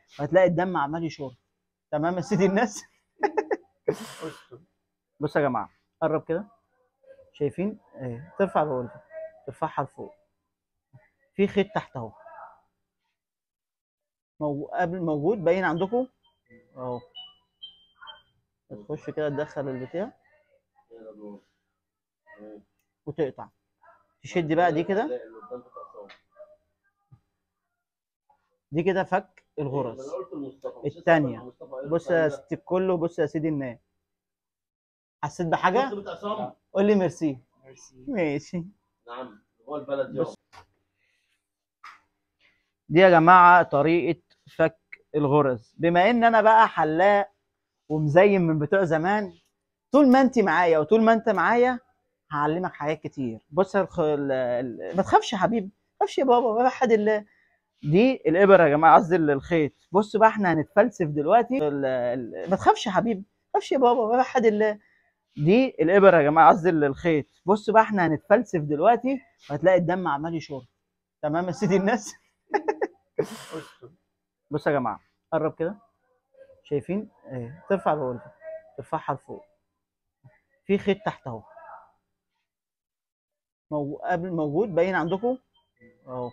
وهتلاقي الدم عمال يشر تمام يا سيدي الناس بصوا يا جماعه قرب كده شايفين ايه ترفع الغرفه ترفعها لفوق في خيط تحت اهو مو- قبل موجود باين عندكم اهو تخش كده تدخل البتاع وتقطع تشد بقى دي كده دي كده فك الغرز التانية. بص يا ست الكل وبص يا سيدي الناس حسيت بحاجه قول لي ميرسي ماشي نعم هو البلد يوم بص. دي يا جماعه طريقه فك الغرز بما ان انا بقى حلاق ومزين من بتوع زمان طول ما انت معايا وطول ما انت معايا هعلمك حاجات كتير بص الخ... ال... ال... ما تخافش يا حبيبي ما تخافش يا بابا بوحد الله دي الابر يا جماعه قصدي ال- الخيط بص بقى احنا هنتفلسف دلوقتي ال... ال... ما تخافش يا حبيبي ما تخافش يا بابا بوحد الله دي الابر يا جماعه قصدي ال- الخيط بص بقى احنا هنتفلسف دلوقتي وهتلاقي الدم عمال يشر تمام يا سيدي الناس بص يا جماعه قرب كده شايفين ايه ترفع الغرفه ترفعها لفوق في خيط تحت اهو مو... قبل موجود باين عندكم اهو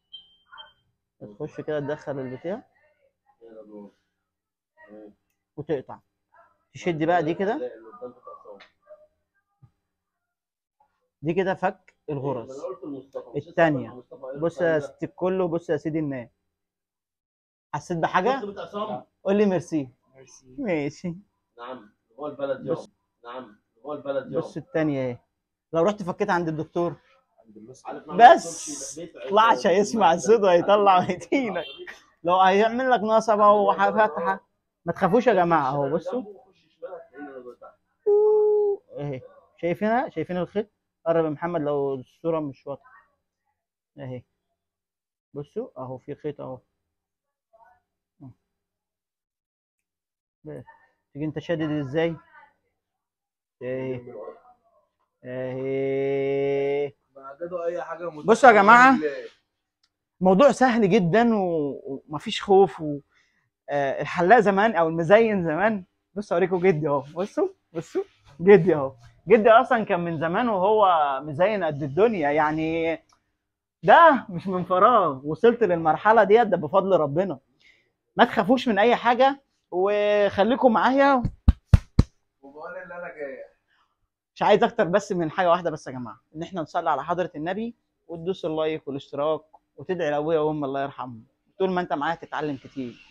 تخش كده تدخل البتاع وتقطع تشد بقى دي كده دي كده فك الغرز التانية. بص يا ست الكل وبص يا سيدي الناس حسيت بحاجه قول لي ميرسي ماشي نعم هو البلد يوم بص. نعم هو البلد يوم بص التانية اهي لو رحت فكيت عند الدكتور عارف ما بس بيدخلش بيت- طلعش هيسمع الصوت وهيطلع ويدينك لو هيعمل لك نصبه وفتحه ما تخافوش يا جماعه اهو بصوا جنبه خش شمال هتلاقيني أنا تحت. اهي شايفينها شايفين الخيط قرب يا محمد لو الصوره مش واضحه اهي بصوا اهو في خيط اهو أهو. بس. تيجي انت شادد ازاي اهي اهي بعدده اي حاجه متاحة بصوا يا جماعة. لله. موضوع سهل جدا و- ومفيش خوف و... آه، الحلاق زمان او المزين زمان بصوا اوريكم جدي اهو بصوا بصوا جدي اهو جدي اصلا كان من زمان وهو مزين قد الدنيا يعني ده مش من فراغ وصلت للمرحله ديت ده بفضل ربنا ما تخافوش من اي حاجه وخليكم معايا وبقول اللي انا جاي مش عايز اكتر بس من حاجه واحده بس يا جماعه ان احنا نصلي على حضره النبي وتدوس اللايك والاشتراك وتدعي لابويا وامي الله يرحمهم طول ما انت معايا تتعلم كتير